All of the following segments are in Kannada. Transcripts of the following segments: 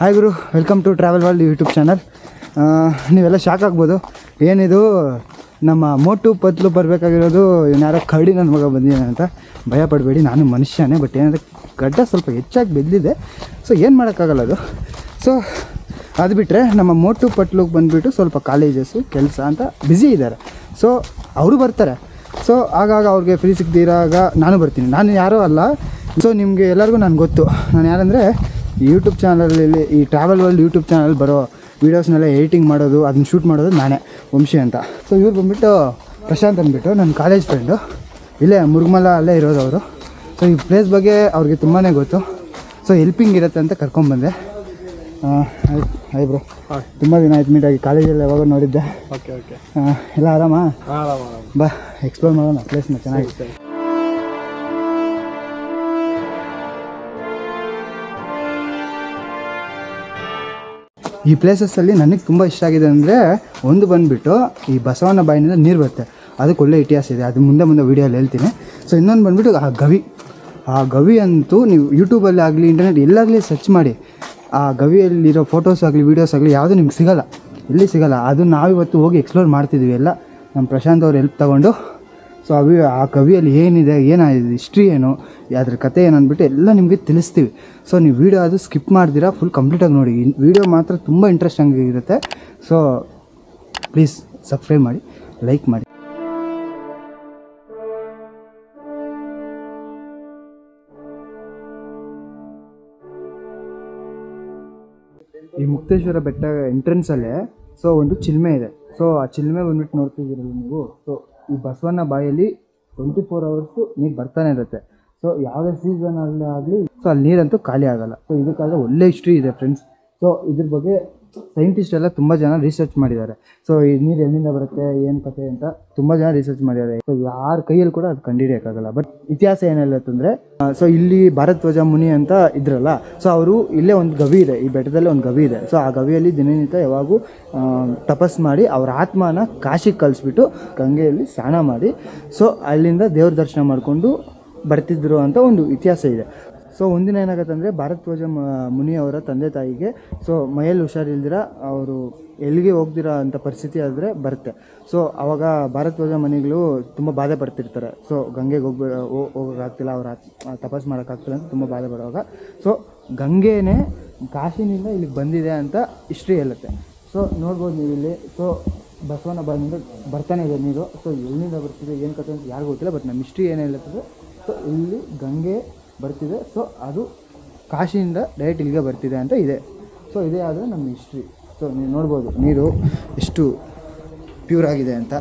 Hi guru welcome to travel world YouTube channel ನೀವೆಲ್ಲ ಶಾಕ್ ಆಗ್ಬೋದು ಏನಿದು ನಮ್ಮ ಮೋಟು ಪತ್ಲು ಬರಬೇಕಾಗಿರೋದು ಯಾರೋ ಕರಡಿ ನನ್ನ ಮಗ ಬಂದಿದ್ದಾನೆ ಅಂತ ಭಯ ಪಡಬೇಡಿ ನಾನು ಮನುಷ್ಯನೇ ಬಟ್ ಏನಂದರೆ ಗಡ್ಡ ಸ್ವಲ್ಪ ಹೆಚ್ಚಾಗಿ ಬೆದ್ದಿದೆ ಸೊ ಏನು ಮಾಡೋಕ್ಕಾಗಲ್ಲ ಅದು ಸೊ ಅದು ಬಿಟ್ಟರೆ ನಮ್ಮ ಮೋಟು ಪಟ್ಲಿಗೆ ಬಂದುಬಿಟ್ಟು ಸ್ವಲ್ಪ ಕಾಲೇಜಸ್ಸು ಕೆಲಸ ಅಂತ ಬ್ಯುಸಿ ಇದ್ದಾರೆ ಸೊ ಅವರು ಬರ್ತಾರೆ ಸೊ ಆಗಾಗ ಅವ್ರಿಗೆ ಫ್ರೀ ಸಿಗದಿರಾಗ ನಾನು ಬರ್ತೀನಿ ನಾನು ಯಾರೂ ಅಲ್ಲ ಸೊ ನಿಮಗೆ ಎಲ್ಲರಿಗೂ ನಾನು ಗೊತ್ತು ನಾನು ಯಾರಂದರೆ ಯೂಟ್ಯೂಬ್ ಚಾನಲಲ್ಲಿ ಈ ಟ್ರಾವೆಲ್ ವರ್ಲ್ಡ್ ಯೂಟ್ಯೂಬ್ ಚಾನಲ್ ಬರೋ ವೀಡಿಯೋಸ್ನೆಲ್ಲ ಎಡಿಟಿಂಗ್ ಮಾಡೋದು ಅದನ್ನ ಶೂಟ್ ಮಾಡೋದು ನಾನೇ ವಂಶಿ ಅಂತ ಸೊ ಇವ್ರು ಬಂದುಬಿಟ್ಟು ಪ್ರಶಾಂತ್ ಅಂದ್ಬಿಟ್ಟು ನನ್ನ ಕಾಲೇಜ್ ಫ್ರೆಂಡು ಇಲ್ಲೇ ಮುರುಗಮಲ ಅಲ್ಲೇ ಇರೋದು ಅವರು ಸೊ ಈ ಪ್ಲೇಸ್ ಬಗ್ಗೆ ಅವ್ರಿಗೆ ತುಂಬಾ ಗೊತ್ತು ಸೊ ಹೆಲ್ಪಿಂಗ್ ಇರುತ್ತೆ ಅಂತ ಕರ್ಕೊಂಬಂದೆ ಹಾಯ್ ಬ್ರೋ ತುಂಬ ದಿನ ಆಯ್ತು ಮೀಟಾಗಿ ಕಾಲೇಜಲ್ಲಿ ಯಾವಾಗ ನೋಡಿದ್ದೆ ಓಕೆ ಓಕೆ ಆ, ಎಲ್ಲ ಆರಾಮಾ ಆರಾಮ ಬಾ ಎಕ್ಸ್ಪ್ಲೋರ್ ಮಾಡೋಣ ಪ್ಲೇಸ್ನ ಚೆನ್ನಾಗಿರುತ್ತೆ ಈ ಪ್ಲೇಸಸ್ಸಲ್ಲಿ ನನಗೆ ತುಂಬ ಇಷ್ಟ ಆಗಿದೆ ಅಂದರೆ ಒಂದು ಬಂದುಬಿಟ್ಟು ಈ ಬಸವನ ಬಾಯಿನಿಂದ ನೀರು ಬರುತ್ತೆ ಅದಕ್ಕೆ ಒಳ್ಳೆ ಇತಿಹಾಸ ಇದೆ ಅದು ಮುಂದೆ ಮುಂದೆ ವೀಡಿಯೋಲ್ಲಿ ಹೇಳ್ತೀನಿ ಸೊ ಇನ್ನೊಂದು ಬಂದುಬಿಟ್ಟು ಆ ಗವಿ ಆ ಗವಿ ಅಂತೂ ನೀವು ಯೂಟ್ಯೂಬಲ್ಲಿ ಆಗಲಿ ಇಂಟರ್ನೆಟ್ ಎಲ್ಲಾಗಲಿ ಸರ್ಚ್ ಮಾಡಿ ಆ ಗವಿಯಲ್ಲಿರೋ ಫೋಟೋಸ್ ಆಗಲಿ ವೀಡಿಯೋಸ್ ಆಗಲಿ ಯಾವುದೂ ನಿಮ್ಗೆ ಸಿಗಲ್ಲ ಎಲ್ಲಿ ಸಿಗಲ್ಲ ಅದು ನಾವಿವತ್ತು ಹೋಗಿ ಎಕ್ಸ್ಪ್ಲೋರ್ ಮಾಡ್ತಿದ್ವಿ ಎಲ್ಲ ನಮ್ಮ ಪ್ರಶಾಂತ್ ಅವ್ರ ಹೆಲ್ಪ್ ತಗೊಂಡು ಸೊ ಅವಿ ಆ ಕವಿಯಲ್ಲಿ ಏನಿದೆ ಏನಾಗಿದೆ ಹಿಸ್ಟ್ರಿ ಏನು ಅದ್ರ ಕತೆ ಏನು ಅಂದ್ಬಿಟ್ಟು ಎಲ್ಲ ನಿಮಗೆ ತಿಳಿಸ್ತೀವಿ ಸೊ ನೀವು ವೀಡಿಯೋ ಅದು ಸ್ಕಿಪ್ ಮಾಡ್ದಿರಾ ಫುಲ್ ಕಂಪ್ಲೀಟಾಗಿ ನೋಡಿ ವೀಡಿಯೋ ಮಾತ್ರ ತುಂಬ ಇಂಟ್ರೆಸ್ಟಿಂಗ್ ಇರುತ್ತೆ ಸೊ ಪ್ಲೀಸ್ ಸಬ್ಸ್ಕ್ರೈಬ್ ಮಾಡಿ ಲೈಕ್ ಮಾಡಿ ಈ ಮುಕ್ತೇಶ್ವರ ಬೆಟ್ಟ ಎಂಟ್ರೆನ್ಸಲ್ಲೇ ಸೊ ಒಂದು ಚಿಲ್ಮೆ ಇದೆ ಸೊ ಆ ಚಿಲ್ಮೆ ಬಂದ್ಬಿಟ್ಟು ನೋಡ್ತಿದ್ದೀರಲ್ಲ ನೀವು ಸೊ ಈ ಬಸವಣ್ಣ ಬಾಯಲ್ಲಿ ಟ್ವೆಂಟಿ ಫೋರ್ ಅವರ್ಸು ನೀರು ಬರ್ತಾನೆ ಇರುತ್ತೆ ಸೊ ಯಾವುದೇ ಸೀಸನಲ್ಲಿ ಆಗಲಿ ಸೊ ಅಲ್ಲಿ ನೀರಂತೂ ಖಾಲಿ ಆಗಲ್ಲ ಸೊ ಇದಕ್ಕಾದ್ರೆ ಒಳ್ಳೆ ಹಿಸ್ಟ್ರಿ ಇದೆ ಫ್ರೆಂಡ್ಸ್ ಸೊ ಇದ್ರ ಬಗ್ಗೆ ಸೈಂಟಿಸ್ಟ್ ಎಲ್ಲ ತುಂಬ ಜನ ರಿಸರ್ಚ್ ಮಾಡಿದ್ದಾರೆ ಸೊ ಈ ನೀರು ಎಲ್ಲಿಂದ ಬರುತ್ತೆ ಏನು ಕತೆ ಅಂತ ತುಂಬ ಜನ ರಿಸರ್ಚ್ ಮಾಡಿದ್ದಾರೆ ಸೊ ಯಾರ ಕೈಯಲ್ಲಿ ಕೂಡ ಅದು ಕಂಡುಹಿಡಿಯೋಕ್ಕಾಗಲ್ಲ ಬಟ್ ಇತಿಹಾಸ ಏನಿಲ್ಲತ್ತಂದರೆ ಸೊ ಇಲ್ಲಿ ಭಾರದ್ವಾಜ ಮುನಿ ಅಂತ ಇದ್ರಲ್ಲ ಸೊ ಅವರು ಇಲ್ಲೇ ಒಂದು ಗವಿ ಇದೆ ಈ ಬೆಟ್ಟದಲ್ಲಿ ಒಂದು ಗವಿ ಇದೆ ಸೊ ಆ ಗವಿಯಲ್ಲಿ ದಿನನಿತ್ಯ ಯಾವಾಗೂ ಆ, ತಪಸ್ ಮಾಡಿ ಅವ್ರ ಆತ್ಮನ ಕಾಶಿಗೆ ಕಳಿಸ್ಬಿಟ್ಟು ಗಂಗೆಯಲ್ಲಿ ಸ್ನಾನ ಮಾಡಿ ಸೊ ಅಲ್ಲಿಂದ ದೇವ್ರ ದರ್ಶನ ಮಾಡಿಕೊಂಡು ಬರ್ತಿದ್ರು ಅಂತ ಒಂದು ಇತಿಹಾಸ ಇದೆ ಸೊ ಒಂದಿನ ಏನಾಗುತ್ತೆ ಅಂದರೆ ಭಾರದ್ವಾಜ ಮ ಮುನಿ ಅವರ ತಂದೆ ತಾಯಿಗೆ ಸೊ ಮೈಯಲ್ಲಿ ಹುಷಾರಿಲ್ದಿರ ಅವರು ಎಲ್ಲಿಗೆ ಹೋಗ್ದಿರ ಅಂತ ಪರಿಸ್ಥಿತಿ ಆದರೆ ಬರುತ್ತೆ ಸೊ ಅವಾಗ ಭಾರದ್ವಾಜ ಮನೆಗಳು ತುಂಬ ಬಾಧೆ ಪಡ್ತಿರ್ತಾರೆ ಸೊ ಗಂಗೆಗೆ ಹೋಗ್ಬೇ ಹೋ- ಹೋಗೋಕ್ಕಾಗ್ತಿಲ್ಲ ಅವ್ರ ತಪಸ್ ಮಾಡೋಕ್ಕಾಗ್ತಿಲ್ಲ ಅಂತ ತುಂಬ ಬಾಧೆ ಪಡುವಾಗ ಸೊ ಗಂಗೆನೇ ಕಾಶಿನಿಂದ ಇಲ್ಲಿಗೆ ಬಂದಿದೆ ಅಂತ ಹಿಸ್ಟ್ರಿ ಹೇಳುತ್ತೆ ಸೊ ನೋಡ್ಬೋದು ನೀವು ಇಲ್ಲಿ ಸೊ ಬಸವನ ಬಂದು ಬರ್ತಾನೆ ಇದೆ ನೀರು ಸೊ ಎಲ್ಲಿಂದ ಬರ್ತಿದೆ ಏನು ಕತೆ ಅಂತ ಯಾರಿಗೂ ಗೊತ್ತಿಲ್ಲ ಬಟ್ ನಮ್ಮ ಹಿಸ್ಟ್ರಿ ಏನು ಹೇಳುತ್ತದೆ ಸೊ ಇಲ್ಲಿ ಗಂಗೆ ಬರ್ತಿದೆ ಸೊ ಅದು ಕಾಶಿಯಿಂದ ಡೈರೆಕ್ಟ್ ಇಲ್ಲಿಗೆ ಬರ್ತಿದೆ ಅಂತ ಇದೆ ಸೊ ಇದೇ ಆದರೆ ನಮ್ಮ ಹಿಸ್ಟ್ರಿ ಸೊ ನೀವು ನೋಡ್ಬೋದು ನೀರು ಎಷ್ಟು ಪ್ಯೂರ್ ಆಗಿದೆ ಅಂತ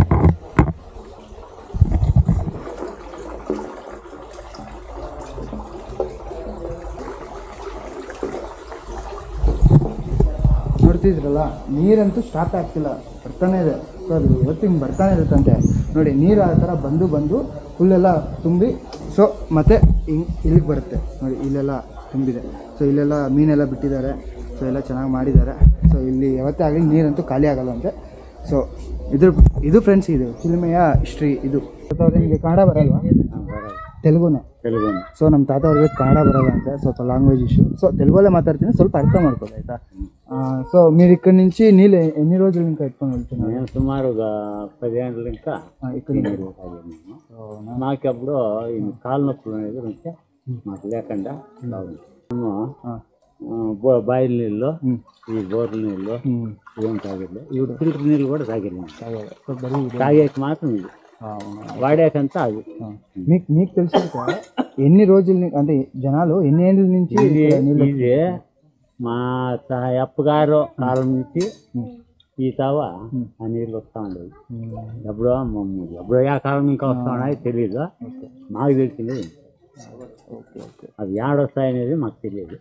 ನೋಡ್ತಿದ್ರಲ್ಲ ನೀರಂತೂ ಸ್ಟಾಪ್ ಆಗ್ತಿಲ್ಲ ಬರ್ತಾನೆ ಇದೆ ಸೊ ಅದು ಇವತ್ತು ಹಿಂಗೆ ಬರ್ತಾನೆ ಇರುತ್ತಂತೆ ನೋಡಿ ನೀರು ಆ ಥರ ಬಂದು ಬಂದು ಫುಲ್ಲೆಲ್ಲ ತುಂಬಿ ಸೊ ಮತ್ತೆ ಹಿಂಗೆ ಇಲ್ಲಿಗೆ ಬರುತ್ತೆ ನೋಡಿ ಇಲ್ಲೆಲ್ಲ ತುಂಬಿದೆ ಸೊ ಇಲ್ಲೆಲ್ಲ ಮೀನೆಲ್ಲ ಬಿಟ್ಟಿದ್ದಾರೆ ಸೊ ಎಲ್ಲ ಚೆನ್ನಾಗಿ ಮಾಡಿದ್ದಾರೆ ಸೊ ಇಲ್ಲಿ ಯಾವತ್ತೇ ಆಗಲಿ ನೀರಂತೂ ಖಾಲಿ ಆಗಲ್ಲಂತೆ ಸೊ ಇದ್ರ ಇದು ಫ್ರೆಂಡ್ಸ್ ಇದು ಫಿಲ್ಮೆಯ ಹಿಸ್ಟ್ರಿ ಇದು ಅವ್ರು ನಿಮಗೆ ಕನ್ನಡ ಬರಲ್ವಾ ತೆಲುಗುನೇ ತೆಲುಗು ಸೊ ನಮ್ಮ ತಾತ ಅವ್ರಿಗೆ ಕನ್ನಡ ಬರಲ್ಲ ಅಂತೆ ಸ್ವಲ್ಪ లాంగ్వేజ్ ఇష్యూ సో తెలుగులో మాట్లాడుతున్నా ಸ್ವಲ್ಪ అర్థం ಮಾಡ್కోదు ಆಯ್ತಾ సో మీరు ఇక్కడ నుంచి నీళ్ళు ఎన్ని రోజులు ఇంకా ఎత్తుకొని వెళ్తున్నారు నేను సుమారు ఒక పదిహేనులు ఇంకా ఆ, ఇక్కడ నుంచి. మాకు అప్పుడు ఈ కాలు నొప్పులు అనేది ఉంటే మాకు లేకుండా బాగుంది మేము ఆ, ఆ, బో- బాయిల నీళ్ళు ఉమ్, ఈ బోర్ల నీళ్ళు ఉమ్, ఏం తాగలేదు ఇప్పుడు ఫిల్టర్ నీళ్ళు కూడా తాగలేదు తాగాలి. సో బరీ ఇది. తాగేకి మాత్రం ఇది ఆ, అవునా. వాడాకంతా అది ఆ. మీకు మీకు తెలుసు కదా, ఎన్ని రోజుల నుంచి అంటే జనాలు ఎన్ని ఏళ్ళ నుంచి ఇది ఇక్కడ నీళ్ళు ఇది మా త- అప్పగారు కాలం నుంచి ఈ తావ ఆ నీళ్ళు వస్తూ ఉండేది ఉమ్, ఎప్పుడో మమ్మ- ఎప్పుడో ఆ కాలం ఇంకా వస్తా ఉన్నాయి తెలియదు మాకు తెలిసింది ఇది. ఓకే ఓకే అవి ఏడొస్తాయనేది మాకు తెలియదు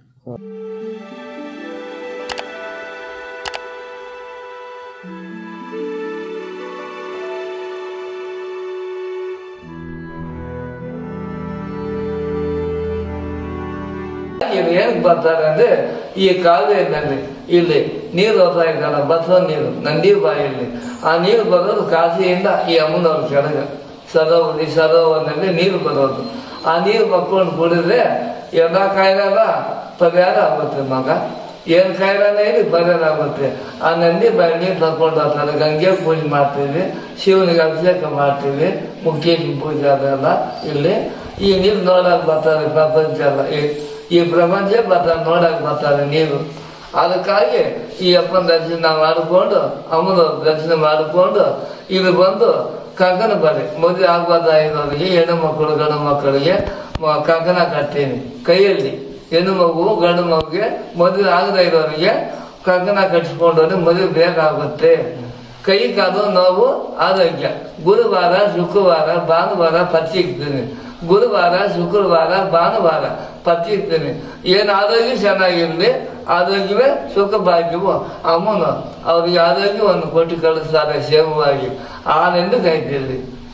ಇವ್ರು ಏನಕ್ಕೆ ಬರ್ತಾರೆ ಅಂದ್ರೆ ಈ ಕಾಲುವೆಯಲ್ಲಿ ಇಲ್ಲಿ ನೀರು ಹೋಗ್ತಾ ಇದ್ದಲ್ಲ ಬಸವ ನೀರು ನಂದಿ ಬಾಯಲ್ಲಿ ಆ ನೀರು ಬರೋದು ಕಾಶಿಯಿಂದ ಈ ಅಮ್ಮನವ್ರ ಕೆಳಗೆ ಸರೋವರ ಈ ಸರೋವರದಲ್ಲಿ ನೀರು ಬರೋದು ಆ ನೀರು ಬರ್ಕೊಂಡು ಕುಡಿದ್ರೆ ಎಲ್ಲ ಕಾಯಿಲೆಲ್ಲ ಪರಿಹಾರ ಆಗುತ್ತೆ ಮಗ ಏನ್ ಕಾಯಿಲೆ ಇಲ್ಲಿ ಪರಿಹಾರ ಆಗುತ್ತೆ ಆ ನಂದಿ ಬಾಯಿ ನೀರು ತಕೊಂಡು ಹೋಗ್ತಾರೆ ಗಂಗೆ ಪೂಜೆ ಮಾಡ್ತೀವಿ ಶಿವನಿಗೆ ಅಭಿಷೇಕ ಮಾಡ್ತೀವಿ ಮುಖ್ಯೇಶ್ವರ ಪೂಜೆ ಅದೆಲ್ಲ ಇಲ್ಲಿ ಈ ನೀರು ನೋಡಕ್ ಬರ್ತಾರೆ ಪ್ರಪಂಚ ಎಲ್ಲ ಈ- ಈ ಪ್ರಪಂಚ ಬರ್ತಾರೆ ನೋಡಕ್ ಬರ್ತಾರೆ ನೀರು ಅದಕ್ಕಾಗಿ ಈ ಅಪ್ಪನ ದರ್ಶನ ಮಾಡಿಕೊಂಡು ಅಮ್ಮನ ದರ್ಶನ ಮಾಡಿಕೊಂಡು ಇಲ್ಲಿ ಬಂದು ಕಂಕಣ ಬರಿ ಮದುವೆ ಆಗ್ಬಾರ್ದಾಗಿರೋರಿಗೆ ಹೆಣ್ಣು ಮಕ್ಕಳು ಗಂಡು ಮಕ್ಕಳಿಗೆ ಮ- ಕಂಕಣ ಕಟ್ತೀನಿ ಕೈಯಲ್ಲಿ ಹೆಣ್ಣು ಮಗು ಗಂಡು ಮಗುಗೆ ಮದುವೆ ಆಗದೇ ಇರೋರಿಗೆ ಕಂಕಣ ಕಟ್ಟಿಸ್ಕೊಂಡ್ರೆ ಮದುವೆ ಬೇಕಾಗುತ್ತೆ ಕೈ ಕಾಲು ನೋವು ಆರೋಗ್ಯ ಗುರುವಾರ ಶುಕ್ರವಾರ ಭಾನುವಾರ ಪಚ್ಚಿ ಇಕ್ತೀನಿ ಗುರುವಾರ ಶುಕ್ರವಾರ ಭಾನುವಾರ ಪಚ್ಚಿ ಇಕ್ತೀನಿ ಏನ್ ಆರೋಗ್ಯ ಚೆನ್ನಾಗಿರ್ಲಿ ಆರೋಗ್ಯವೇ ಸುಖ ಭಾಗ್ಯವು ಅಮ್ಮನು ಅವ್ರಿಗೆ ಆರೋಗ್ಯವನ್ನು ಕೊಟ್ಟು ಕಳಿಸ್ತಾರೆ ಸೇವವಾಗಿ ಆನೆಂದು ಕೈತಿರ್ಲಿ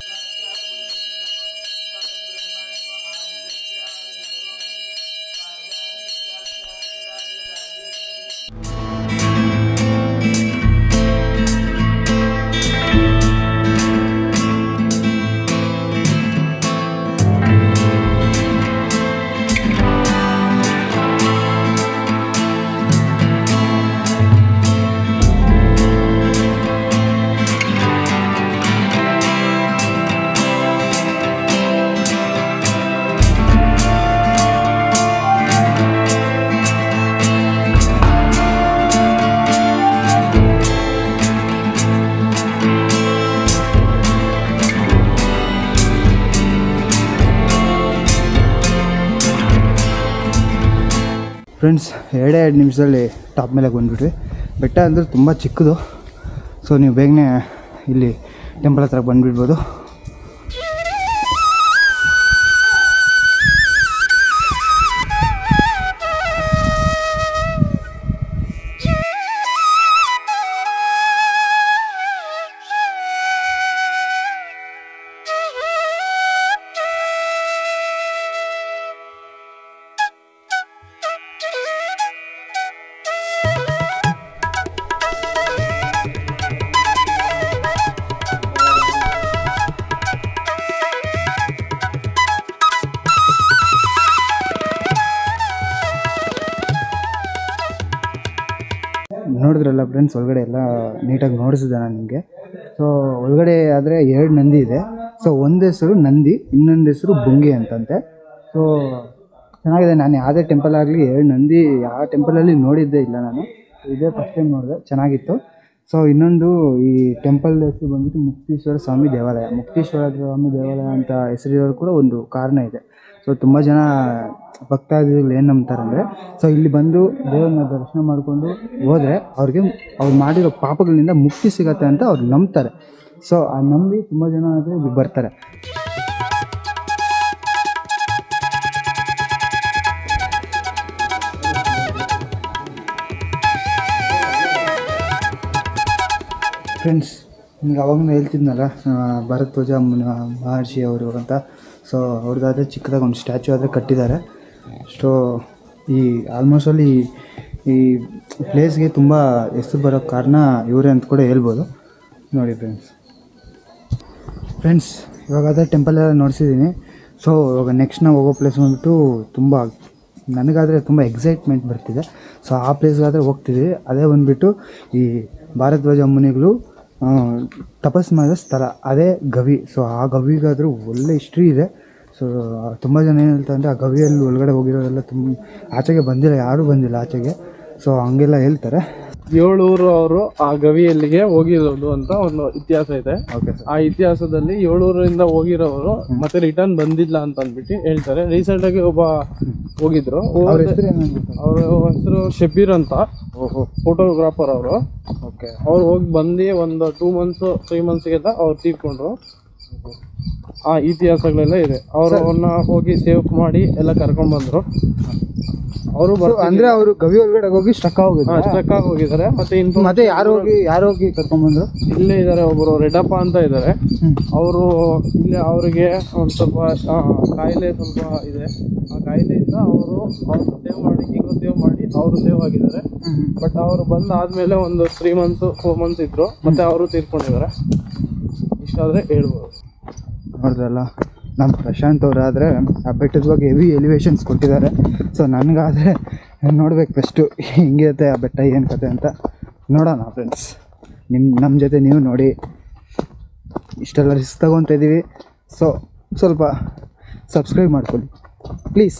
ಫ್ರೆಂಡ್ಸ್ ಎರಡೇ ಎರಡು ನಿಮಿಷದಲ್ಲಿ ಟಾಪ್ ಮೇಲೆ ಬಂದ್ಬಿಟ್ವಿ ಬೆಟ್ಟ ಅಂದರೆ ತುಂಬ ಚಿಕ್ಕದು ಸೊ ನೀವು ಬೇಗನೆ ಇಲ್ಲಿ ಟೆಂಪಲ್ ಹತ್ರ ಬಂದುಬಿಡ್ಬೋದು ನೋಡಿದ್ರಲ್ಲ ಫ್ರೆಂಡ್ಸ್ ಒಳಗಡೆ ಎಲ್ಲ ನೀಟಾಗಿ ನೋಡಿಸಿದೆ ನಾನು ನಿಮಗೆ ಸೊ ಒಳಗಡೆ ಆದರೆ ಎರಡು ನಂದಿ ಇದೆ ಸೊ ಒಂದು ಹೆಸರು ನಂದಿ ಇನ್ನೊಂದು ಹೆಸರು ಬುಂಗಿ ಅಂತಂತೆ ಸೊ ಚೆನ್ನಾಗಿದೆ ನಾನು ಯಾವುದೇ ಟೆಂಪಲ್ ಆಗಲಿ ಎರಡು ನಂದಿ ಯಾವ ಟೆಂಪಲಲ್ಲಿ ನೋಡಿದ್ದೇ ಇಲ್ಲ ನಾನು ಇದೇ ಫಸ್ಟ್ ಟೈಮ್ ನೋಡಿದೆ ಚೆನ್ನಾಗಿತ್ತು ಸೊ ಇನ್ನೊಂದು ಈ ಟೆಂಪಲ್ ಹೆಸರು ಬಂದ್ಬಿಟ್ಟು ಮುಕ್ತೇಶ್ವರ ಸ್ವಾಮಿ ದೇವಾಲಯ ಮುಕ್ತೇಶ್ವರ ಸ್ವಾಮಿ ದೇವಾಲಯ ಅಂತ ಹೆಸರಿರೋರು ಕೂಡ ಒಂದು ಕಾರಣ ಇದೆ ಸೊ ತುಂಬ ಜನ ಭಕ್ತಾದಿಗಳು ಏನು ನಂಬ್ತಾರೆ ಅಂದರೆ ಸೊ ಇಲ್ಲಿ ಬಂದು ದೇವ್ರನ್ನ ದರ್ಶನ ಮಾಡಿಕೊಂಡು ಹೋದರೆ ಅವ್ರಿಗೆ ಅವ್ರು ಮಾಡಿರೋ ಪಾಪಗಳಿಂದ ಮುಕ್ತಿ ಸಿಗತ್ತೆ ಅಂತ ಅವ್ರು ನಂಬ್ತಾರೆ ಸೊ ಆ ನಂಬಿ ತುಂಬ ಜನ ಆದರೆ ಇಲ್ಲಿ ಬರ್ತಾರೆ ಫ್ರೆಂಡ್ಸ್ ನಿಮ್ಗೆ ಅವಾಗಲೂ ಹೇಳ್ತಿದ್ನಲ್ಲ ಆ, ಭರದ್ವಾಜ ಮುನ ಮಹರ್ಷಿ ಅವರು ಅಂತ ಸೊ ಅವ್ರದ್ದಾದರೆ ಚಿಕ್ಕದಾಗಿ ಒಂದು ಸ್ಟ್ಯಾಚು ಆದರೆ ಕಟ್ಟಿದ್ದಾರೆ ಸೊ ಈ ಆಲ್ಮೋಸ್ಟ್ ಅಲ್ಲಿ ಈ ಪ್ಲೇಸ್ಗೆ ತುಂಬ ಹೆಸರು ಬರೋ ಕಾರಣ ಇವರೇ ಅಂತ ಕೂಡ ಹೇಳ್ಬೋದು ನೋಡಿ ಫ್ರೆಂಡ್ಸ್ ಫ್ರೆಂಡ್ಸ್ ಇವಾಗ ಅದೇ ಟೆಂಪಲ್ ಎಲ್ಲ ನೋಡಿಸಿದ್ದೀನಿ ಸೊ ಇವಾಗ ನೆಕ್ಸ್ಟ್ ನಾವು ಹೋಗೋ ಪ್ಲೇಸ್ ಬಂದ್ಬಿಟ್ಟು ತುಂಬ ನನಗಾದರೆ ತುಂಬ ಎಕ್ಸೈಟ್ಮೆಂಟ್ ಬರ್ತಿದೆ ಸೊ ಆ ಪ್ಲೇಸ್ಗಾದರೆ ಹೋಗ್ತಿದ್ವಿ ಅದೇ ಬಂದುಬಿಟ್ಟು ಈ ಭಾರದ್ವಾಜ ಮುನಿಗಳು ಆ, ತಪಸ್ ಮಾಡಿದ ಸ್ಥಳ ಅದೇ ಗವಿ ಸೊ ಆ ಗವಿಗಾದರೂ ಒಳ್ಳೆ ಹಿಸ್ಟ್ರಿ ಇದೆ ಸೊ ತುಂಬ ಜನ ಏನು ಹೇಳ್ತಾರೆ ಅಂದರೆ ಆ ಗವಿಯಲ್ಲಿ ಒಳಗಡೆ ಹೋಗಿರೋರೆಲ್ಲ ತುಂಬ ಆಚೆಗೆ ಬಂದಿಲ್ಲ ಯಾರೂ ಬಂದಿಲ್ಲ ಆಚೆಗೆ ಸೊ ಹಂಗೆಲ್ಲ ಹೇಳ್ತಾರೆ ಏಳೂರು ಅವರು ಆ ಗವಿಯಲ್ಲಿಗೆ ಹೋಗಿರೋದು ಅಂತ ಒಂದು ಇತಿಹಾಸ ಇದೆ ಓಕೆ ಸರ್ ಆ ಇತಿಹಾಸದಲ್ಲಿ ಏಳೂರಿಂದ ಹೋಗಿರೋರು ಮತ್ತೆ ರಿಟರ್ನ್ ಬಂದಿಲ್ಲ ಅಂತ ಅಂದ್ಬಿಟ್ಟು ಹೇಳ್ತಾರೆ ರೀಸೆಂಟ್ ಆಗಿ ಒಬ್ಬ ಹೋಗಿದ್ರು ಅವ್ರ ಹೆಸರು ಏನಂತ ಅವ್ರ ಹೆಸರು ಶಬೀರ್ ಅಂತ ಓಹೋ ಫೋಟೋಗ್ರಾಫರ್ ಅವರು ಓಕೆ ಅವ್ರು ಹೋಗಿ ಬಂದು ಒಂದು ಟೂ ಮಂತ್ಸ್ ತ್ರೀ ಮಂತ್ಸ್ಗೆಲ್ಲ ಅವ್ರು ತೀರ್ಕೊಂಡ್ರು ಆ ಇತಿಹಾಸಗಳೆಲ್ಲ ಇದೆ ಅವರು ಅವ್ರನ್ನ ಹೋಗಿ ಸೇವ್ ಮಾಡಿ ಎಲ್ಲ ಕರ್ಕೊಂಡ್ ಬಂದ್ರು ಅವರು ಅಂದ್ರೆ ಅವರು ಗವಿ ಒಳಗಡೆ ಹೋಗಿ ಸ್ಟಕ್ ಹೋಗಿದ್ರು ಸ್ಟಕ್ ಆಗಿ ಹೋಗಿದ್ದಾರೆ ಮತ್ತೆ ಇನ್ಫೋ ಮತ್ತೆ ಯಾರು ಹೋಗಿ ಯಾರು ಹೋಗಿ ಕರ್ಕೊಂಡ್ಬಂದ್ರು ಇಲ್ಲೇ ಇದ್ದಾರೆ ಒಬ್ಬರು ರೆಡ್ಡಪ್ಪ ಅಂತ ಇದ್ದಾರೆ ಅವರು ಇಲ್ಲಿ ಅವರಿಗೆ ಒಂದು ಸ್ವಲ್ಪ ಆ, ಕಾಯಿಲೆ ಸ್ವಲ್ಪ ಇದೆ ಆ ಕಾಯಿಲೆಯಿಂದ ಅವರು ಅವ್ರು ಸೇವ್ ಮಾಡಿ ಈಗ ಸೇವ್ ಮಾಡಿ ಅವರು ಸೇವ್ ಆಗಿದ್ದಾರೆ ಬಟ್ ಅವರು ಬಂದ ಆದ್ಮೇಲೆ ಒಂದು ತ್ರೀ ಮಂತ್ಸ್ ಫೋರ್ ಮಂತ್ಸ್ ಇದ್ರು ಮತ್ತೆ ಅವರು ತೀರ್ಕೊಂಡಿದ್ದಾರೆ ಇಷ್ಟಾದ್ರೆ ಹೇಳ್ಬೋದು ನೋಡಿದ್ರಲ್ಲ ನಮ್ಮ ಪ್ರಶಾಂತ್ ಅವರಾದರೆ ಆ ಬೆಟ್ಟದ ಬಗ್ಗೆ ಹೆವಿ ಎಲಿವೇಶನ್ಸ್ ಕೊಟ್ಟಿದ್ದಾರೆ ಸೊ ನನಗಾದರೆ ನೋಡ್ಬೇಕು ಫಸ್ಟು ಹೆಂಗಿರುತ್ತೆ ಆ ಬೆಟ್ಟ ಏನು ಕತೆ ಅಂತ ನೋಡೋಣ ಫ್ರೆಂಡ್ಸ್ ನಿಮ್ಮ ನಮ್ಮ ಜೊತೆ ನೀವು ನೋಡಿ ಇಷ್ಟೆಲ್ಲ ರಿಸ್ಕ್ ತಗೊತಾ ಇದ್ದೀವಿ ಸೊ ಸ್ವಲ್ಪ ಸಬ್ಸ್ಕ್ರೈಬ್ ಮಾಡ್ಕೊಳ್ಳಿ ಪ್ಲೀಸ್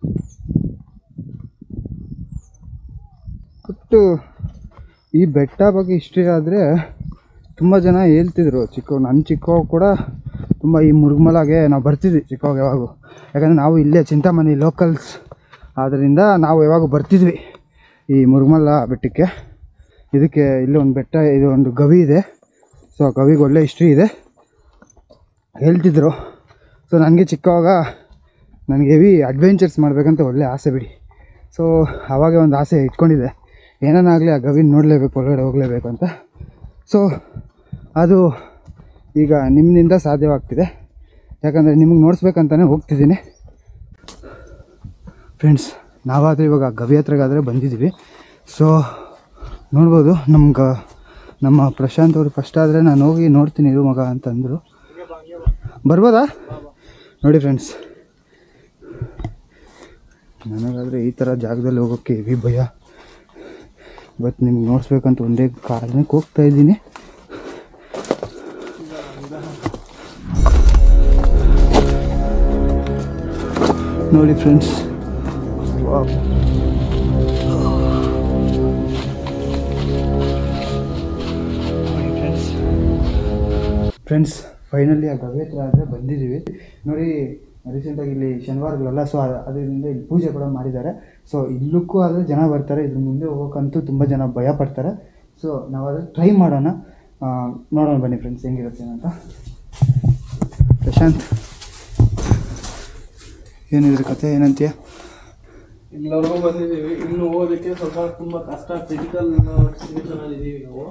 ಒಟ್ಟು ಈ ಬೆಟ್ಟ ಬಗ್ಗೆ ಇಷ್ಟೇ ಆದರೆ ತುಂಬ ಜನ ಹೇಳ್ತಿದ್ರು ಚಿಕ್ಕ ನನ್ನ ಚಿಕ್ಕವಾಗ ಕೂಡ ತುಂಬ ಈ ಮುರುಗಮಲಾಗೆ ನಾವು ಬರ್ತಿದ್ವಿ ಚಿಕ್ಕವಾಗ ಯಾವಾಗೂ ಯಾಕಂದರೆ ನಾವು ಇಲ್ಲೇ ಚಿಂತಾಮಣಿ ಲೋಕಲ್ಸ್ ಆದ್ದರಿಂದ ನಾವು ಯಾವಾಗ ಬರ್ತಿದ್ವಿ ಈ ಮುರುಗಮಲ ಬೆಟ್ಟಕ್ಕೆ ಇದಕ್ಕೆ ಇಲ್ಲಿ ಒಂದು ಬೆಟ್ಟ ಇದು ಒಂದು ಗವಿ ಇದೆ ಸೊ ಆ ಗವಿಗೆ ಒಳ್ಳೆ ಹಿಸ್ಟ್ರಿ ಇದೆ ಹೇಳ್ತಿದ್ರು ಸೊ ನನಗೆ ಚಿಕ್ಕವಾಗ ನನಗೆ ಹೆವಿ ಅಡ್ವೆಂಚರ್ಸ್ ಮಾಡಬೇಕಂತ ಒಳ್ಳೆ ಆಸೆ ಬಿಡಿ ಸೊ ಆವಾಗ ಒಂದು ಆಸೆ ಇಟ್ಕೊಂಡಿದ್ದೆ ಏನಾಗಲಿ ಆ ಗವಿನ ನೋಡಲೇಬೇಕು ಒಳಗಡೆ ಹೋಗಲೇಬೇಕು ಅಂತ ಸೊ ಅದು ಈಗ ನಿಮ್ಮಿಂದ ಸಾಧ್ಯವಾಗ್ತಿದೆ ಯಾಕಂದರೆ ನಿಮಗೆ ನೋಡಿಸ್ಬೇಕಂತಲೇ ಹೋಗ್ತಿದ್ದೀನಿ ಫ್ರೆಂಡ್ಸ್ ನಾವಾದರೆ ಇವಾಗ ಗವಿ ಹತ್ರಗಾದರೆ ಬಂದಿದ್ದೀವಿ ಸೊ ನೋಡ್ಬೋದು ನಮ್ಗೆ ನಮ್ಮ ಪ್ರಶಾಂತ್ ಅವರು ಫಸ್ಟ್ ಆದರೆ ನಾನು ಹೋಗಿ ನೋಡ್ತೀನಿ ಇರು ಮಗ ಅಂತಂದರು ಬರ್ಬೋದಾ ನೋಡಿ ಫ್ರೆಂಡ್ಸ್ ನನಗಾದರೆ ಈ ಥರ ಜಾಗದಲ್ಲಿ ಹೋಗೋಕ್ಕೆ ಹೆವಿ ಭಯ ಬಟ್ ನಿಮ್ಗೆ ನೋಡಿಸ್ಬೇಕಂತ ಒಂದೇ ಕಾರಣಕ್ಕೆ ಹೋಗ್ತಾ ಇದ್ದೀನಿ ನೋಡಿ ಫ್ರೆಂಡ್ಸ್ ಫ್ರೆಂಡ್ಸ್ ಫೈನಲಿ ಆ ಗವಿ ಹತ್ರ ಆದರೆ ಬಂದಿದ್ದೀವಿ ನೋಡಿ ರೀಸೆಂಟಾಗಿ ಇಲ್ಲಿ ಶನಿವಾರಗಳೆಲ್ಲ ಸೊ ಅದರಿಂದ ಇಲ್ಲಿ ಪೂಜೆ ಕೂಡ ಮಾಡಿದ್ದಾರೆ ಸೊ ಇಲ್ಲಕ್ಕೂ ಆದರೆ ಜನ ಬರ್ತಾರೆ ಇದ್ರ ಮುಂದೆ ಹೋಗೋಕ್ಕಂತೂ ತುಂಬ ಜನ ಭಯ ಪಡ್ತಾರೆ ಸೊ ನಾವು ಅದನ್ನು ಟ್ರೈ ಮಾಡೋಣ ಆ, ನೋಡೋಣ ಬನ್ನಿ ಫ್ರೆಂಡ್ಸ್ ಹೆಂಗಿರುತ್ತೆ ಅಂತ ಪ್ರಶಾಂತ್ ಏನಿದ್ರ ಕತೆ ಏನಂತೀಯ ಇಲ್ಲಿವರೆಗೂ ಬಂದಿದ್ದೀವಿ ಇನ್ನು ಹೋಗೋದಕ್ಕೆ ಸ್ವಲ್ಪ ತುಂಬ ಕಷ್ಟ ಕ್ರಿಟಿಕಲ್ ಸಿಚುವೇಶನಲ್ಲಿ ಇದ್ದೀವಿ ನಾವು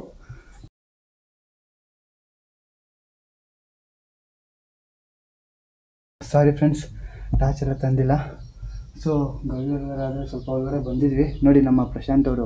ಸಾರಿ ಫ್ರೆಂಡ್ಸ್ ಟಾರ್ಚ್ ಎಲ್ಲ ತಂದಿಲ್ಲ ಸೊ ಆದರೆ ಸ್ವಲ್ಪ ಒಳಗಡೆ ಬಂದಿದ್ವಿ ನೋಡಿ ನಮ್ಮ ಪ್ರಶಾಂತ್ ಅವರು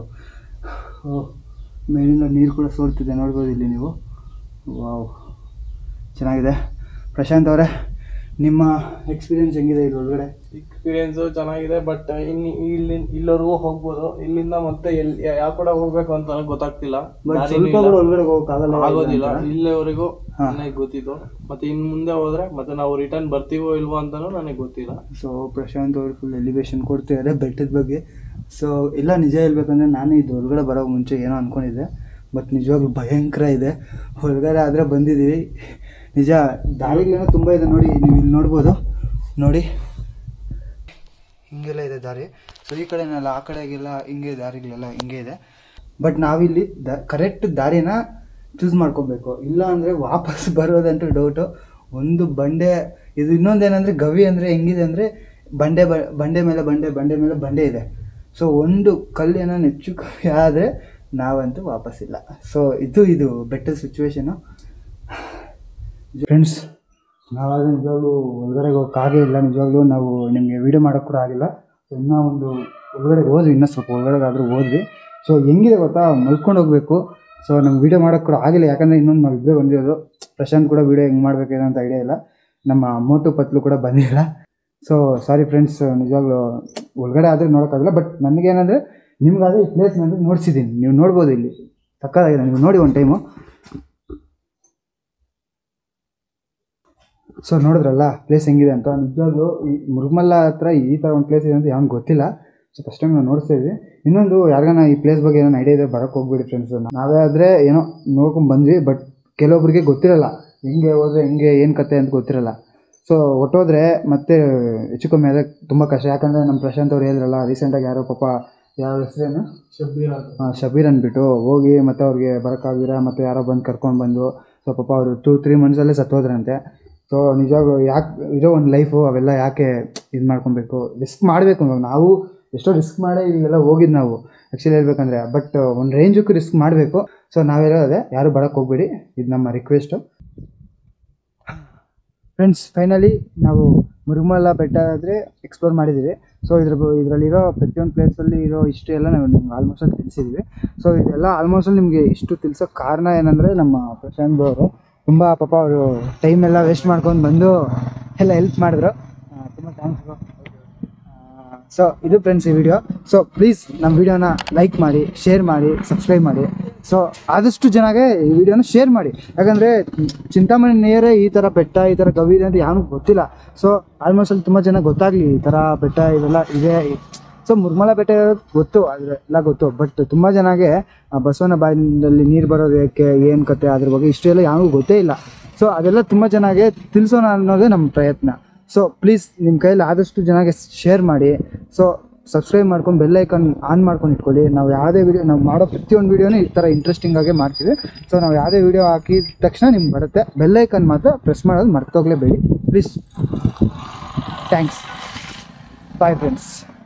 ಮೇಲಿಂದ ನೀರು ಕೂಡ ಸೋರ್ತಿದೆ ನೋಡ್ಬೋದು ಇಲ್ಲಿ ನೀವು ವಾವ್ ಚೆನ್ನಾಗಿದೆ ಪ್ರಶಾಂತ್ ಅವರೇ ನಿಮ್ಮ ಎಕ್ಸ್ಪೀರಿಯನ್ಸ್ ಹೆಂಗಿದೆ ಇಲ್ಲಿ ಒಳಗಡೆ ಎಕ್ಸ್ಪೀರಿಯನ್ಸು ಚೆನ್ನಾಗಿದೆ ಬಟ್ ಇನ್ನು ಇಲ್ಲಿ ಇಲ್ಲಿವರೆಗೂ ಹೋಗ್ಬೋದು ಇಲ್ಲಿಂದ ಮತ್ತೆ ಎಲ್ಲಿ ಯಾವ ಕಡೆ ಹೋಗ್ಬೇಕು ಅಂತ ನನಗೆ ಗೊತ್ತಾಗ್ತಿಲ್ಲ ಬಟ್ ದಾರಿನೂ ಸ್ವಲ್ಪ ಇಲ್ಲ. ಕೂಡ ಒಳಗಡೆ ಹೋಗೋಕ್ಕಾಗಲ್ಲ ಆಗೋದಿಲ್ಲ ಇಲ್ಲಿವರೆಗೂ ಹಾ. ನನಗೆ ಗೊತ್ತಿತ್ತು ಮತ್ತೆ ಇನ್ ಮುಂದೆ ಹೋದ್ರೆ ಮತ್ತೆ ನಾವು ರಿಟರ್ನ್ ಬರ್ತೀವೋ ಇಲ್ವೋ ಅಂತಾನೂ ನನಗೆ ಗೊತ್ತಿಲ್ಲ ಸೊ ಪ್ರಶಾಂತ್ ಅವರು ಫುಲ್ ಎಲಿವೇಶನ್ ಕೊಡ್ತಿದ್ದಾರೆ ಬೆಟ್ಟದ ಬಗ್ಗೆ ಸೊ ಇಲ್ಲ ನಿಜ ಹೇಳ್ಬೇಕಂದ್ರೆ ನಾನು ಇದು ಹೊರಗಡೆ ಬರೋ ಮುಂಚೆ ಏನೋ ಅಂದ್ಕೊಂಡಿದ್ದೆ ಬಟ್ ನಿಜವಾಗ್ಲೂ ಭಯಂಕರ ಇದೆ ಹೊರಗಡೆ ಆದರೆ ಬಂದಿದ್ದೀವಿ ನಿಜ ದಾರಿಗಳೇನೋ ತುಂಬ ಇದೆ ನೋಡಿ ನೀವು ಇಲ್ಲಿ ನೋಡ್ಬೋದು ನೋಡಿ ಹಿಂಗೆಲ್ಲ ಇದೆ ದಾರಿ ಸೊ ಈ ಕಡೆನೆಲ್ಲ ಆ ಕಡೆಗೆಲ್ಲ ಹಿಂಗೆ ದಾರಿಗಳೆಲ್ಲ ಹಿಂಗೆ ಇದೆ ಬಟ್ ನಾವಿಲ್ಲಿ ದ ಕರೆಕ್ಟ್ ದಾರಿನ ಚೂಸ್ ಮಾಡ್ಕೊಬೇಕು ಇಲ್ಲ ಅಂದರೆ ವಾಪಸ್ ಬರೋದಂತೂ ಡೌಟು ಒಂದು ಬಂಡೆ ಇದು ಇನ್ನೊಂದೇನೆಂದರೆ ಗವಿ ಅಂದರೆ ಹೆಂಗಿದೆ ಅಂದರೆ ಬಂಡೆ ಬ ಬಂಡೆ ಮೇಲೆ ಬಂಡೆ ಬಂಡೆ ಮೇಲೆ ಬಂಡೆ ಇದೆ ಸೊ ಒಂದು ಕಲ್ಲೇನೋ ಹೆಚ್ಚು ಕಮ್ಮಿ ಆದರೆ ನಾವಂತೂ ವಾಪಸ್ ಇಲ್ಲ ಸೊ ಇದು ಇದು ಬೆಟ್ಟದ ಸಿಚುವೇಶನು ಫ್ರೆಂಡ್ಸ್ ನಾವಾದರೆ ನಿಜವಾಗ್ಲೂ ಒಳಗಡೆ ಹೋಗೋಕ್ಕಾಗೇ ಇಲ್ಲ ನಿಜವಾಗ್ಲೂ ನಾವು ನಿಮಗೆ ವೀಡಿಯೋ ಮಾಡೋಕ್ಕೆ ಕೂಡ ಆಗಿಲ್ಲ ಸೊ ಇನ್ನೂ ಒಂದು ಒಳಗಡೆ ಹೋದ್ವಿ ಇನ್ನೂ ಸ್ವಲ್ಪ ಒಳಗಡೆಗಾದರೂ ಹೋದ್ವಿ ಸೊ ಹೆಂಗಿದೆ ಗೊತ್ತಾ ಮಲ್ಕೊಂಡು ಹೋಗಬೇಕು ಸೊ ನಮ್ಗೆ ವೀಡಿಯೋ ಮಾಡೋಕ್ಕೆ ಕೂಡ ಆಗಿಲ್ಲ ಯಾಕಂದರೆ ಇನ್ನೊಂದು ನಾವು ಇಬ್ಬರೇ ಬಂದಿರೋದು ಪ್ರಶಾಂತ್ ಕೂಡ ವೀಡಿಯೋ ಹೆಂಗೆ ಮಾಡಬೇಕೇನೋ ಅಂತ ಐಡಿಯಾ ಇಲ್ಲ ನಮ್ಮ ಮೋಟು ಪತ್ಲು ಕೂಡ ಬಂದಿಲ್ಲ ಸೊ ಸಾರಿ ಫ್ರೆಂಡ್ಸ್ ನಿಜವಾಗ್ಲೂ ಒಳಗಡೆ ಆದರೆ ನೋಡೋಕ್ಕಾಗಲ್ಲ ಬಟ್ ನನಗೇನಂದರೆ ನಿಮ್ಗಾದರೆ ಈ ಪ್ಲೇಸ್ ನಾನು ನೋಡ್ಸಿದ್ದೀನಿ ನೀವು ನೋಡ್ಬೋದು ಇಲ್ಲಿ ಸಕ್ಕತ್ತಾಗಿದೆ ನೀವು ನೋಡಿ ಒಂದು ಟೈಮು ಸೊ ನೋಡಿದ್ರಲ್ಲ ಪ್ಲೇಸ್ ಹೆಂಗಿದೆ ಅಂತ ನಿಜವಾಗ್ಲೂ ಈ ಮುರುಗಮಲ್ಲ ಹತ್ರ ಈ ಥರ ಒಂದು ಪ್ಲೇಸ್ ಇದೆ ಅಂತ ಯಾವನು ಗೊತ್ತಿಲ್ಲ ಸೊ ಫಸ್ಟ್ ಟೈಮ್ ನಾವು ನೋಡ್ತಾ ಇದ್ವಿ ಇನ್ನೊಂದು ಯಾರಿಗಾನ ಈ ಪ್ಲೇಸ್ ಬಗ್ಗೆ ಏನೋ ಐಡಿಯಾ ಇದೆ ಬರೋಕ್ಕೆ ಹೋಗ್ಬಿಡಿ ಫ್ರೆಂಡ್ಸ್ ನಾವೇ ಆದರೆ ಏನೋ ನೋಡ್ಕೊಂಡು ಬಂದ್ವಿ ಬಟ್ ಕೆಲವೊಬ್ರಿಗೆ ಗೊತ್ತಿರಲ್ಲ ಹೆಂಗೆ ಹೋದ್ರೆ ಹೆಂಗೆ ಏನು ಕತೆ ಅಂತ ಗೊತ್ತಿರಲ್ಲ ಸೊ ಹೊಟ್ಟೋದ್ರೆ ಮತ್ತೆ ಹೆಚ್ಚು ಕಮ್ಮಿ ಆದರೆ ತುಂಬ ಕಷ್ಟ ಯಾಕಂದರೆ ನಮ್ಮ ಪ್ರಶಾಂತ್ ಅವ್ರು ಹೇಳಿದ್ರಲ್ಲ ರೀಸೆಂಟಾಗಿ ಯಾರೋ ಪಾಪ ಯಾವ ಹೆಸರೇನು ಶಬ್ಬೀರ್ ಅಂತ ಆ, ಶಬೀರ್ ಅಂದ್ಬಿಟ್ಟು ಹೋಗಿ ಮತ್ತು ಅವ್ರಿಗೆ ಬರೋಕ್ಕಾಗಿರ ಮತ್ತು ಯಾರೋ ಬಂದು ಕರ್ಕೊಂಡು ಬಂದು ಸೊ ಪಾಪ ಅವರು ಟೂ ತ್ರೀ ಮಂತ್ಸಲ್ಲೇ ಸತ್ತೋದ್ರಂತೆ ಸೊ ನಿಜವಾಗ್ಲೂ ಯಾಕೆ ಇರೋ ಒಂದು ಲೈಫು ಅವೆಲ್ಲ ಯಾಕೆ ಇದು ಮಾಡ್ಕೊಬೇಕು ರಿಸ್ಕ್ ಮಾಡಬೇಕು ಇವಾಗ ನಾವು ಎಷ್ಟೋ ರಿಸ್ಕ್ ಮಾಡೇ ಇಲ್ಲೆಲ್ಲ ಹೋಗಿದ್ದು ನಾವು ಆ್ಯಕ್ಚುಲಿ ಹೇಳ್ಬೇಕಂದ್ರೆ ಬಟ್ ಒಂದು ರೇಂಜಕ್ಕೂ ರಿಸ್ಕ್ ಮಾಡಬೇಕು ಸೊ ನಾವೆಲ್ಲ ಅದೇ ಯಾರು ಬರೋಕ್ಕೆ ಹೋಗ್ಬೇಡಿ ಇದು ನಮ್ಮ ರಿಕ್ವೆಸ್ಟು ಫ್ರೆಂಡ್ಸ್ ಫೈನಲಿ ನಾವು ಮುರುಮಲ ಬೆಟ್ಟ ಆದರೆ ಎಕ್ಸ್ಪ್ಲೋರ್ ಮಾಡಿದ್ದೀವಿ ಸೊ ಇದ್ರ ಬ- ಇದರಲ್ಲಿರೋ ಪ್ರತಿಯೊಂದು ಪ್ಲೇಸಲ್ಲಿ ಇರೋ ಹಿಸ್ಟ್ರಿ ಎಲ್ಲ ನಾವು ನಿಮ್ಗೆ ಆಲ್ಮೋಸ್ಟ್ ಅಲ್ಲಿ ತಿಳಿಸಿದ್ದೀವಿ ಸೊ ಇದೆಲ್ಲ ಆಲ್ಮೋಸ್ಟ್ ಅಲ್ಲಿ ನಿಮಗೆ ಇಷ್ಟು ತಿಳಿಸೋಕೆ ಕಾರಣ ಏನಂದರೆ ನಮ್ಮ ಪ್ರಶಾಂತ್ ಅವರು ತುಂಬ ಪಾಪ ಅವರು ಟೈಮ್ ಎಲ್ಲ ವೇಸ್ಟ್ ಮಾಡ್ಕೊಂಡು ಬಂದು ಎಲ್ಲ ಹೆಲ್ಪ್ ಮಾಡಿದ್ರು ತುಂಬ ಥ್ಯಾಂಕ್ಸ್ ಸೊ ಇದು ಫ್ರೆಂಡ್ಸ್ ಈ ವಿಡಿಯೋ ಸೊ ಪ್ಲೀಸ್ ನಮ್ಮ ವಿಡಿಯೋನ ಲೈಕ್ ಮಾಡಿ ಶೇರ್ ಮಾಡಿ ಸಬ್ಸ್ಕ್ರೈಬ್ ಮಾಡಿ ಸೊ ಆದಷ್ಟು ಜನಗೆ ಈ ವಿಡಿಯೋನ ಶೇರ್ ಮಾಡಿ ಯಾಕಂದರೆ ಚಿಂತಾಮಣಿ ನೇರೇ ಈ ಥರ ಬೆಟ್ಟ ಈ ಥರ ಗವಿ ಇದೆ ಅಂತ ಯಾರಿಗೂ ಗೊತ್ತಿಲ್ಲ ಸೊ ಆಲ್ಮೋಸ್ಟ್ ಅಲ್ಲಿ ತುಂಬ ಜನ ಗೊತ್ತಾಗಲಿ ಈ ಥರ ಬೆಟ್ಟ ಇವೆಲ್ಲ ಇದೆ ಸೊ ಮುರ್ಮಲ ಬೆಟ್ಟ ಇರೋದು ಗೊತ್ತು ಆದರೆ ಎಲ್ಲ ಗೊತ್ತು ಬಟ್ ತುಂಬ ಜನಗೆ ಆ ಬಸವನ ಬಾಯಿನಲ್ಲಿ ನೀರು ಬರೋದು ಏಕೆ ಏನು ಕತೆ ಅದ್ರ ಬಗ್ಗೆ ಇಷ್ಟು ಎಲ್ಲ ಯಾರಿಗೂ ಗೊತ್ತೇ ಇಲ್ಲ ಸೊ ಅದೆಲ್ಲ ತುಂಬ ಜನಗೆ ತಿಳಿಸೋಣ ಅನ್ನೋದೇ ನಮ್ಮ ಪ್ರಯತ್ನ ಸೊ ಪ್ಲೀಸ್ ನಿಮ್ಮ ಕೈಯಲ್ಲಿ ಆದಷ್ಟು ಜನಗೆ ಶೇರ್ ಮಾಡಿ ಸೊ ಸಬ್ಸ್ಕ್ರೈಬ್ ಮಾಡ್ಕೊಂಡು ಬೆಲ್ ಐಕಾನ್ ಆನ್ ಮಾಡ್ಕೊಂಡು ಇಟ್ಕೊಳ್ಳಿ ನಾವು ಯಾವುದೇ ವಿಡಿಯೋ ನಾವು ಮಾಡೋ ಪ್ರತಿಯೊಂದು ವೀಡಿಯೋನೂ ಈ ಥರ ಇಂಟ್ರೆಸ್ಟಿಂಗ್ ಆಗೇ ಮಾಡ್ತೀವಿ ಸೊ ನಾವು ಯಾವುದೇ ವಿಡಿಯೋ ಹಾಕಿದ ತಕ್ಷಣ ನಿಮ್ಗೆ ಬರುತ್ತೆ ಬೆಲ್ ಐಕಾನ್ ಮಾತ್ರ ಪ್ರೆಸ್ ಮಾಡೋದು ಮರ್ತೋಗ್ಲೇಬೇಡಿ ಪ್ಲೀಸ್ ಥ್ಯಾಂಕ್ಸ್ ಬಾಯ್ ಫ್ರೆಂಡ್ಸ್